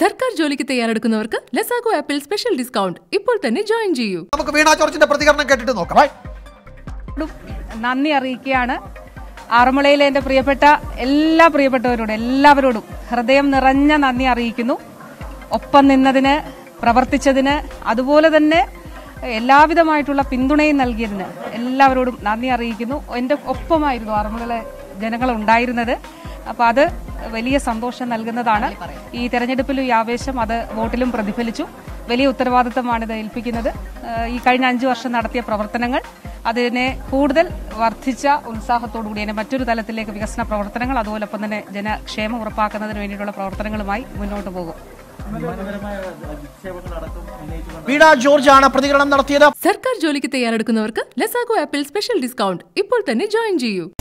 സർക്കാർ ജോലിക്ക് തയ്യാറെടുക്കുന്നവർക്ക് ലസാഗോ ആപ്പിൽ സ്പെഷ്യൽ ഡിസ്കൗണ്ട് ഇപ്പോൾ തന്നെ ജോയിൻ ചെയ്യൂ നമുക്ക് വീണ ജോർജിന്റെ പ്രതികരണം കേട്ടിട്ട് നോക്കാം ടും നന്ദി അറിയിക്കുകയാണ് ആറന്മുളയിലെ എൻ്റെ പ്രിയപ്പെട്ട എല്ലാ പ്രിയപ്പെട്ടവരോടും എല്ലാവരോടും ഹൃദയം നിറഞ്ഞ നന്ദി അറിയിക്കുന്നു ഒപ്പം നിന്നതിന് പ്രവർത്തിച്ചതിന് അതുപോലെ തന്നെ എല്ലാവിധമായിട്ടുള്ള പിന്തുണയും നൽകിയതിന് എല്ലാവരോടും നന്ദി അറിയിക്കുന്നു എൻ്റെ ഒപ്പമായിരുന്നു ആറന്മുളയിലെ ജനങ്ങൾ ഉണ്ടായിരുന്നത് അപ്പോൾ അത് വലിയ സന്തോഷം നൽകുന്നതാണ് ഈ തെരഞ്ഞെടുപ്പിലും ഈ ആവേശം അത് വോട്ടിലും പ്രതിഫലിച്ചു വലിയ ഉത്തരവാദിത്തമാണ് ഇത് ഏൽപ്പിക്കുന്നത് ഏഹ് ഈ കഴിഞ്ഞ അഞ്ചു വർഷം നടത്തിയ പ്രവർത്തനങ്ങൾ അതിനെ കൂടുതൽ വർദ്ധിച്ച ഉത്സാഹത്തോടു കൂടി അതിനെ മറ്റൊരു തലത്തിലേക്ക് വികസന പ്രവർത്തനങ്ങൾ അതുപോലൊപ്പം തന്നെ ജനക്ഷേമം ഉറപ്പാക്കുന്നതിന് വേണ്ടിയിട്ടുള്ള പ്രവർത്തനങ്ങളുമായി മുന്നോട്ട് പോകും വീണ ജോർജ് ആണ് പ്രതികരണം നടത്തിയത് സർക്കാർ ജോലിക്ക് തയ്യാറെടുക്കുന്നവർക്ക് ലസാഗോ ആപ്പിൽ സ്പെഷ്യൽ ഡിസ്കൗണ്ട് ഇപ്പോൾ തന്നെ ജോയിൻ ചെയ്യൂ